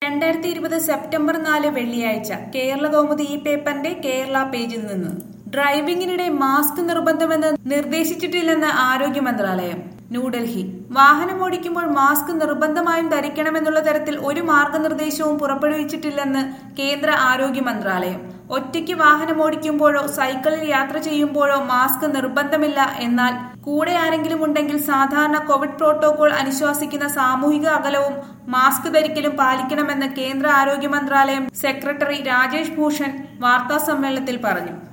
രണ്ടായിരത്തി ഇരുപത് സെപ്റ്റംബർ നാല് വെള്ളിയാഴ്ച കേരള കൗമുദി ഈ പേപ്പറിന്റെ കേരള പേജിൽ നിന്ന് ഡ്രൈവിംഗിനിടെ മാസ്ക് നിർബന്ധമെന്ന് നിർദ്ദേശിച്ചിട്ടില്ലെന്ന് ആരോഗ്യ മന്ത്രാലയം ന്യൂഡൽഹി വാഹനമോടിക്കുമ്പോൾ മാസ്ക് നിർബന്ധമായും ധരിക്കണമെന്നുള്ള തരത്തിൽ ഒരു മാർഗനിർദ്ദേശവും പുറപ്പെടുവിച്ചിട്ടില്ലെന്ന് കേന്ദ്ര ആരോഗ്യ മന്ത്രാലയം ഒറ്റയ്ക്ക് വാഹനമോടിക്കുമ്പോഴോ സൈക്കിളിൽ യാത്ര ചെയ്യുമ്പോഴോ മാസ്ക് നിർബന്ധമില്ല എന്നാൽ കൂടെ ആരെങ്കിലും ഉണ്ടെങ്കിൽ സാധാരണ കോവിഡ് പ്രോട്ടോകോൾ അനുശാസിക്കുന്ന സാമൂഹിക അകലവും മാസ്ക് ധരിക്കലും പാലിക്കണമെന്ന് കേന്ദ്ര ആരോഗ്യ മന്ത്രാലയം സെക്രട്ടറി രാജേഷ് ഭൂഷൺ വാർത്താ സമ്മേളനത്തിൽ പറഞ്ഞു